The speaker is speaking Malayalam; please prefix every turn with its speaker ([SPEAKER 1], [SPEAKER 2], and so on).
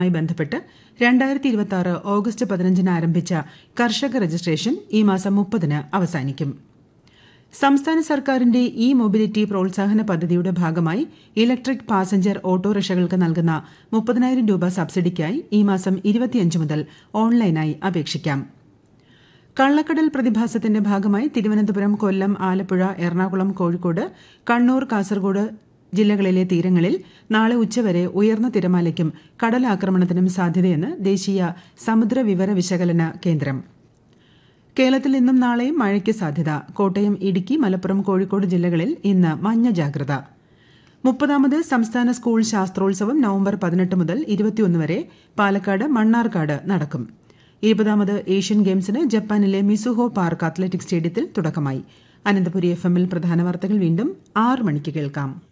[SPEAKER 1] മായി ബന്ധപ്പെട്ട് രണ്ടായിരത്തി ഇരുപത്തി ആറ് ഓഗസ്റ്റ് പതിനഞ്ചിന് ആരംഭിച്ച കർഷക രജിസ്ട്രേഷൻ ഈ മാസം മുപ്പതിന് അവസാനിക്കും സംസ്ഥാന സർക്കാരിന്റെ ഇ മൊബിലിറ്റി പ്രോത്സാഹന പദ്ധതിയുടെ ഭാഗമായി ഇലക്ട്രിക് പാസഞ്ചർ ഓട്ടോറിക്ഷകൾക്ക് നൽകുന്ന മുപ്പതിനായിരം രൂപ സബ്സിഡിക്കായി ഈ മാസം ഇരുപത്തിയഞ്ച് മുതൽ ഓൺലൈനായി അപേക്ഷിക്കാം കള്ളക്കടൽ പ്രതിഭാസത്തിന്റെ ഭാഗമായി തിരുവനന്തപുരം കൊല്ലം ആലപ്പുഴ എറണാകുളം കോഴിക്കോട് കണ്ണൂർ കാസർഗോഡ് ജില്ലകളിലെ തീരങ്ങളിൽ നാളെ ഉച്ചവരെ ഉയർന്ന തിരമാലയ്ക്കും കടലാക്രമണത്തിനും സാധ്യതയെന്ന് ദേശീയ സമുദ്ര വിവര വിശകലന കേന്ദ്രം കേരളത്തിൽ ഇന്നും നാളെയും മഴയ്ക്ക് സാധ്യത കോട്ടയം ഇടുക്കി മലപ്പുറം കോഴിക്കോട് ജില്ലകളിൽ ഇന്ന് മഞ്ഞ ജാഗ്രത മുപ്പതാമത് സംസ്ഥാന സ്കൂൾ ശാസ്ത്രോത്സവം നവംബർ പതിനെട്ട് മുതൽ ഇരുപത്തിയൊന്ന് വരെ പാലക്കാട് മണ്ണാർക്കാട് നടക്കും ഇരുപതാമത് ഏഷ്യൻ ഗെയിംസിന് ജപ്പാനിലെ മിസുഹോ പാർക്ക് അത്ലറ്റിക് സ്റ്റേഡിയത്തിൽ തുടക്കമായി അനന്തപുരി എഫ് എമ്മിൽ പ്രധാന വാർത്തകൾ വീണ്ടും ആറ് മണിക്ക് കേൾക്കാം